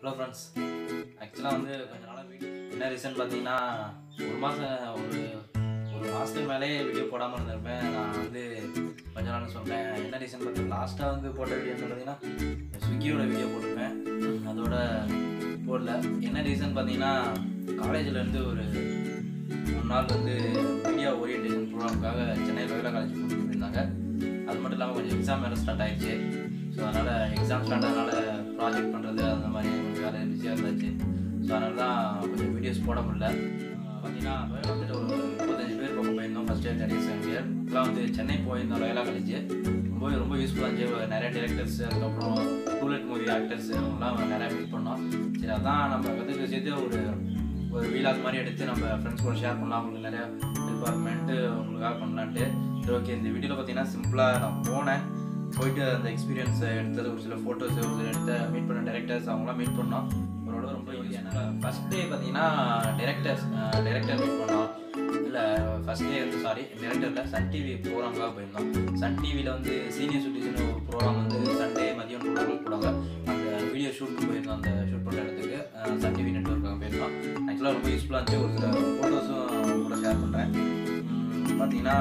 hello friends ஆக்சுவலாக வந்து கொஞ்ச நாளாக வீடியோ என்ன ரீசன் பார்த்தீங்கன்னா ஒரு மாதம் ஒரு ஒரு மாதத்துக்கு மேலே வீடியோ போடாமல் இருந்திருப்பேன் நான் வந்து கொஞ்ச நாள் சொன்னேன் என்ன ரீசன் பார்த்தீங்கன்னா லாஸ்ட்டாக வந்து போட்ட வீடியோன்னு பார்த்தீங்கன்னா ஸ்விக்கியோட வீடியோ போட்டிருப்பேன் அதோட போடல என்ன ரீசன் பார்த்தீங்கன்னா காலேஜில் இருந்து ஒரு மூணு நாள் வந்து மீடியா ஓரியன்டேஷன் ப்ரோக்ராமுக்காக சென்னை லோயலா காலேஜ் கூட்டிட்டு இருந்தாங்க அது மட்டும் இல்லாமல் கொஞ்சம் எக்ஸாம் வேறு ஸ்டார்ட் ஆயிடுச்சு ஸோ அதனால் எக்ஸாம் ஸ்டார்ட் ஆனதுனால ப்ராஜெக்ட் பண்ணுறது அந்த மாதிரி கொஞ்சம் வேலை பிஸியாக இருந்துச்சு ஸோ அதனால தான் கொஞ்சம் வீடியோஸ் போட முடியல ஆஹ் பார்த்தீங்கன்னா லோயலா வந்துட்டு ஒரு முப்பத்தஞ்சு பேர் பக்கம் போயிருந்தோம் first year third second year இப்போலாம் வந்து சென்னை போயிருந்தோம் லோயலா காலேஜ் ரொம்பவே ரொம்ப யூஸ்ஃபுல்லாக இருந்துச்சு நிறைய டேரக்டர்ஸ் அதுக்கப்புறம் டூலெட் மூவி ஆக்டர்ஸ் அவங்களாம் நிறையா மீட் பண்ணோம் சரி அதான் நம்ம கற்றுக்க சேர்த்து ஒரு ஒரு வீலாக் மாதிரி எடுத்து நம்ம ஃப்ரெண்ட்ஸ் கூட ஷேர் பண்ணலாம் அவங்களுக்கு நிறையா டிபார்ட்மெண்ட்டு உங்களுக்காக பண்ணலான்ட்டு சரி ஓகே இந்த வீடியோவில் பார்த்தீங்கன்னா சிம்பிளாக நான் போனேன் போயிட்டு அந்த எக்ஸ்பீரியன்ஸை எடுத்தது ஒரு சில ஃபோட்டோஸ் ஒரு சில எடுத்த மீட் பண்ண டேரக்டர்ஸ் அவங்களாம் மீட் பண்ணோம் அவரோட ரொம்ப ஃபஸ்ட் டே பார்த்தீங்கன்னா டேரக்டர்ஸ் டேரக்டர் மீட் பண்ணோம் இல்லை ஃபஸ்ட் டே வந்து சாரி டேரக்டரில் சன் டிவி ப்ரோக்ராமுக்காக போயிருந்தோம் சன் டிவியில் வந்து சீனியர் சிட்டிசன் ஒரு ப்ரோக்ராம் வந்து சண்டே மதியம் டூ ஓ போடுவாங்க அந்த வீடியோ ஷூட் போயிருந்தோம் அந்த ஷூட் பண்ணுற இடத்துக்கு அஹ் சன் டிவி நெட்ஒர்க்காக போயிருந்தோம் ஆக்சுவலாக ரொம்ப யூஸ்ஃபுல்லாக இருந்துச்சு ஒரு சில ஃபோட்டோஸும் கூட ஷேர் பண்ணுறேன் பார்த்தீங்கன்னா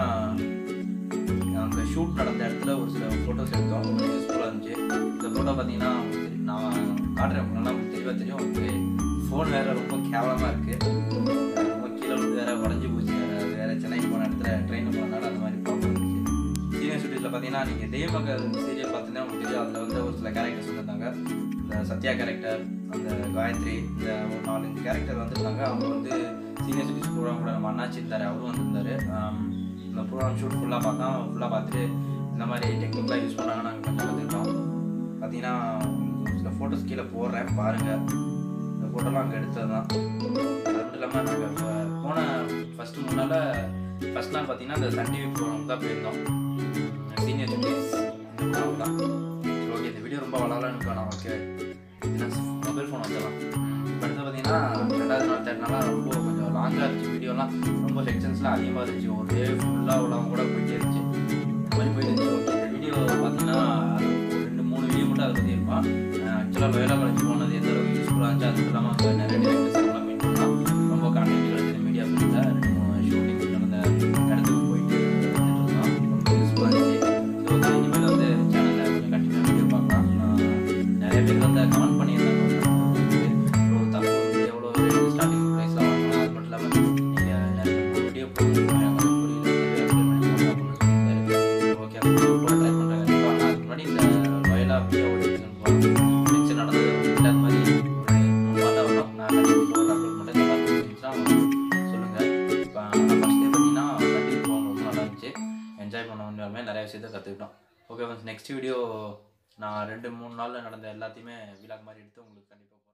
அந்த ஷூட் நடந்த இடத்துல ஒரு சில ஃபோட்டோஸ் எடுத்தோம் ரொம்ப யூஸ்ஃபுல்லாக இருந்துச்சு இந்த ஃபோட்டோ பார்த்தீங்கன்னா உங்களுக்கு தெரி- நான் காட்டுறேன் நல்லா உங்களுக்கு தெளிவாக தெரியும் உங்களுக்கு ஃபோன் வேறு ரொம்ப கேவலமாக இருக்குது ரொம்ப கீழே விழுந்து வேறு உடஞ்சி போச்சு வேறு வேறு சென்னை போன இடத்துல ட்ரெயினில் போனனால அந்த மாதிரி ப்ராப்ளம் இருந்துச்சு சீனியர் சிட்டிஸில் பார்த்தீங்கன்னா நீங்கள் தெய்வமகள் சீரியல் பார்த்தீங்கன்னா உங்களுக்கு தெரியும் அதில் வந்து ஒரு சில கேரக்டர்ஸ் வந்திருந்தாங்க இந்த சத்யா கேரக்டர் அந்த காயத்ரி இந்த ஒரு நாலஞ்சு கேரக்டர் வந்திருந்தாங்க அவங்க வந்து சீனியர் சிட்டிஸ் ப்ரோக்ராம் கூட நம்ம அண்ணாச்சி இருந்தார் அவரும் வந்திருந்தாரு ஆம், இந்த ப்ரோக்ராம் ஷூட் ஃபுல்லாக பார்த்தா ஃபுல்லாக பார்த்துட்டு இந்த மாதிரி டெக்னிக்கலாக யூஸ் பண்ணாங்க நாங்கள் கொஞ்சம் கற்றுக்கிட்டோம் பார்த்தீங்கன்னா உங்களுக்கு சில ஃபோட்டோஸ் கீழே போடுறேன் பாருங்கள் இந்த ஃபோட்டோலாம் அங்கே எடுத்தது தான் அது மட்டும் இல்லாமல் நாங்கள் போன ஃபஸ்ட்டு மூணு நாளில் ஃபஸ்ட் நாள் பார்த்தீங்கன்னா இந்த சன் டிவி ப்ரோக்ராம் தான் போயிருந்தோம் சீனியர் சிட்டிஸ் இந்த ப்ரோக்ராம் தான் சரி ஓகே இந்த வீடியோ ரொம்ப வளரலான்னு வேணாம் ஓகே மொபைல் ஃபோன் வச்சிடலாம் இப்போ அடுத்து பார்த்தீங்கன்னா ரெண்டாவது நாள் தேர்ட் நாளாக ரொம்ப கொஞ்சம் லாங்காக இருந்துச்சு வீடியோலாம் ரொம்ப செக்ஷன்ஸ்லாம் அதிகமாக இருந்துச்சு ஒரு டே ஃபுல்லாக உள்ளவங்க கூட போயிட்டே இருந்துச்சு இந்த மாதிரி போயிட்டு இருந்துச்சு ஓகே இந்த வீடியோ பார்த்தீங்கன்னா அது ஒரு ரெண்டு மூணு வீடியோ மட்டும் அதை பற்றி இருப்பான் ஆக்சுவலாக லோயலா காலேஜ் போனது எந்த அளவுக்கு யூஸ்ஃபுல்லாக இருந்துச்சு அது இல்லாமல் அங்கே நிறைய டேரக்டர்ஸ் எல்லாம் மீட் பண்ணலாம் ரொம்ப கான்டெக்ட் கிடைச்சது மீடியா ஃபீல்டில் ரெண்டு மூணு ஷூட்டிங் நடந்த இடத்துக்கு போயிட்டு வந்துட்டு இருந்தோம் ரொம்ப யூஸ்ஃபுல்லாக இருந்துச்சு ஸோ ஓகே இனிமேல் வந்து சேனலில் கொஞ்சம் கண்டினியூ வீடியோ பார்க்கலாம் ஆஹ் நிறைய பேர் வந்து கமெண்ட் பண்ணியிருந்தாங்க ஸோ தப்பு வந்து எவ்வளோ ஸ்டார்டிங் ப்ரைஸ்லாம் வாங்கலாம் அது மட்டும் இல்லாமல் நீங்கள் நிறைய வீடியோ போடுங்க ஓகே அந்த வீடியோ போட ட்ரை பண்ணுறேன் கண்டிப்பாக ஆனால் அதுக்கு முன்னாடி இந்த வயலா வீடியோ நெக்ஸ்ட் நடந்தது இல்லை அது மாதிரி ஒரு மூணு மாதம் வரும் நான் கண்டிப்பாக அப்லோட் பண்ணுறேன் இந்த மாதிரி இருந்துச்சுன்னா சொல்லுங்கள் இப்போ ஆனால் ஃபஸ்ட் டே பார்த்தீங்கன்னா கண்டிப்பாக போகணும் ரொம்ப நல்லா இருந்துச்சு என்ஜாய் பண்ண உண்மையாலுமே நிறைய விஷயத்தை கற்றுக்கிட்டோம் ஓகே ஃப்ரெண்ட்ஸ் நெக்ஸ்ட் வீடியோ நான் ரெண்டு மூணு நாளில் நடந்த எல்லாத்தையுமே விலாக் மாதிரி எடுத்து உங்களுக்கு கண்டிப்பாக